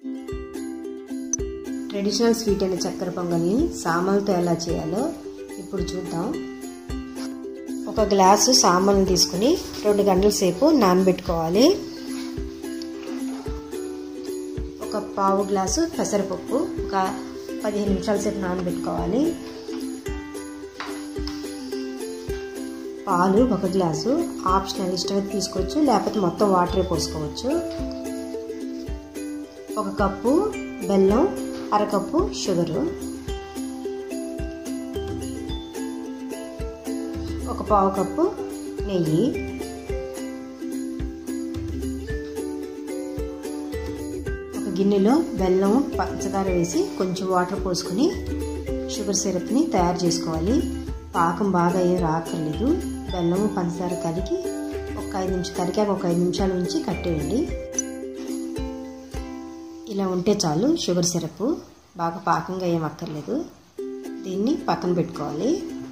traditional sweet అయిన చక్కెర పొంగల్ని సామలతో ఎలా చేయాలో ఇప్పుడు చూద్దాం ఒక గ్లాసు సామల్ని తీసుకుని రెండు గంటల సేపు నానబెట్టుకోవాలి ఒక పావు గ్లాసు పెసరపప్పు ఒక పదిహేను నిమిషాల సేపు నానబెట్టుకోవాలి పాలు ఒక గ్లాసు ఆప్షనల్ ఇష్టమైతే తీసుకోవచ్చు లేకపోతే మొత్తం వాటరే పోసుకోవచ్చు ఒక కప్పు బెల్లం అరకప్పు షుగరు ఒక పావు కప్పు నెయ్యి ఒక గిన్నెలో బెల్లం పంచదార వేసి కొంచెం వాటర్ పోసుకుని షుగర్ సిరప్ని తయారు చేసుకోవాలి పాకం బాగా ఏం రాక్కర్లేదు బెల్లం పంచదార కలిగి ఒక ఐదు నిమిషాలు కరిగాక ఒక ఐదు నిమిషాల నుంచి కట్టేయండి ఇలా ఉంటే చాలు షుగర్ సిరప్ బాగా పాకంగా ఏం అక్కర్లేదు దీన్ని పక్కన పెట్టుకోవాలి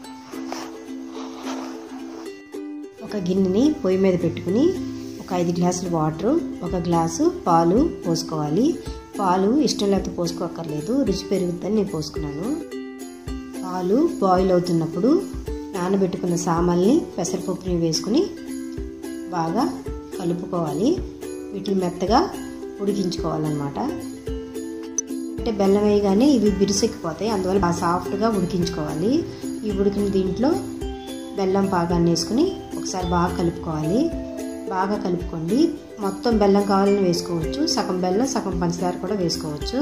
ఒక గిన్నెని పొయ్యి మీద పెట్టుకుని ఒక ఐదు గ్లాసులు వాటర్ ఒక గ్లాసు పాలు పోసుకోవాలి పాలు ఇష్టం లేకపోతే పోసుకోక్కర్లేదు రుచి పెరుగుతుందని నేను పోసుకున్నాను పాలు బాయిల్ అవుతున్నప్పుడు నానబెట్టుకున్న సామాన్ని పెసరపప్పుని వేసుకుని బాగా కలుపుకోవాలి వీటిని మెత్తగా ఉడికించుకోవాలన్నమాట అంటే బెల్లం వేయగానే ఇవి బిరుసెక్కిపోతాయి అందువల్ల బాగా సాఫ్ట్గా ఉడికించుకోవాలి ఈ ఉడికిన దీంట్లో బెల్లం పాగాన్ని వేసుకుని ఒకసారి బాగా కలుపుకోవాలి బాగా కలుపుకోండి మొత్తం బెల్లం కావాలని వేసుకోవచ్చు సగం బెల్లం సగం పంచదార కూడా వేసుకోవచ్చు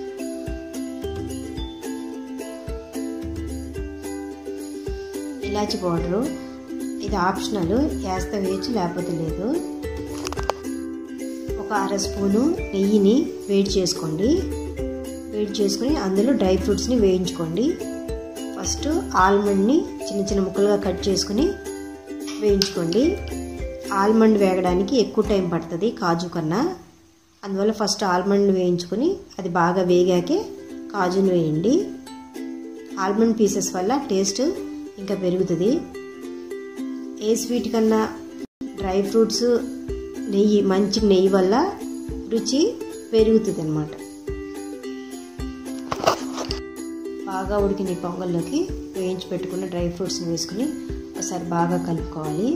ఇలాచి పౌడరు ఇది ఆప్షనల్ వేస్తే వేయచ్చు లేకపోతే లేదు ఒక అర స్పూను నెయ్యిని వేడి చేసుకోండి వేడి చేసుకుని అందులో డ్రై ఫ్రూట్స్ని వేయించుకోండి ఫస్ట్ ఆల్మండ్ని చిన్న చిన్న ముక్కలుగా కట్ చేసుకుని వేయించుకోండి ఆల్మండ్ వేగడానికి ఎక్కువ టైం పడుతుంది కాజు కన్నా అందువల్ల ఫస్ట్ ఆల్మండ్ వేయించుకొని అది బాగా వేగాకే కాజును వేయండి ఆల్మండ్ పీసెస్ వల్ల టేస్ట్ ఇంకా పెరుగుతుంది ఏ స్వీట్ కన్నా డ్రై ఫ్రూట్స్ నెయ్యి మంచి నెయ్యి వల్ల రుచి పెరుగుతుంది అనమాట బాగా ఉడికిన ఈ పొంగల్లోకి వేయించి పెట్టుకున్న డ్రై ఫ్రూట్స్ని వేసుకుని ఒకసారి బాగా కలుపుకోవాలి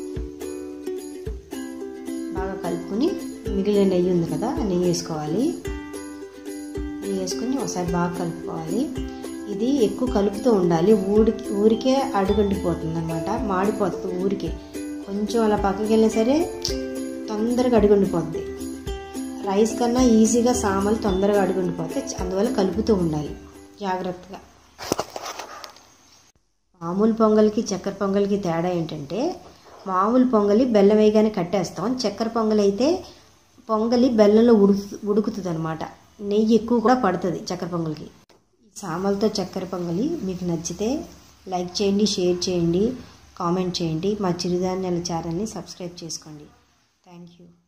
బాగా కలుపుకొని మిగిలిన నెయ్యి ఉంది కదా ఆ నెయ్యి వేసుకోవాలి నెయ్యి వేసుకొని ఒకసారి బాగా కలుపుకోవాలి ఇది ఎక్కువ కలుపుతూ ఉండాలి ఊరికి ఊరికే అడుగంటిపోతుంది అనమాట మాడిపోతుంది ఊరికే కొంచెం అలా పక్కకి వెళ్ళినా సరే తొందరగా అడుగుండిపోద్ది రైస్ కన్నా ఈజీగా సామలు తొందరగా అడుగుండిపోతే అందువల్ల కలుపుతూ ఉండాలి జాగ్రత్తగా మామూలు పొంగల్కి చక్కెర పొంగల్కి తేడా ఏంటంటే మామూలు పొంగలి బెల్లం వేయగానే కట్టేస్తాం చక్కెర పొంగలి అయితే పొంగలి బెల్లంలో ఉడుకు ఉడుకుతుంది అనమాట నెయ్యి ఎక్కువ కూడా పడుతుంది చక్కెర పొంగల్కి సామలతో చక్కెర పొంగలి మీకు నచ్చితే లైక్ చేయండి షేర్ చేయండి కామెంట్ చేయండి మా చిరుధాన్యాల ఛానల్ని సబ్స్క్రైబ్ చేసుకోండి థ్యాంక్ యూ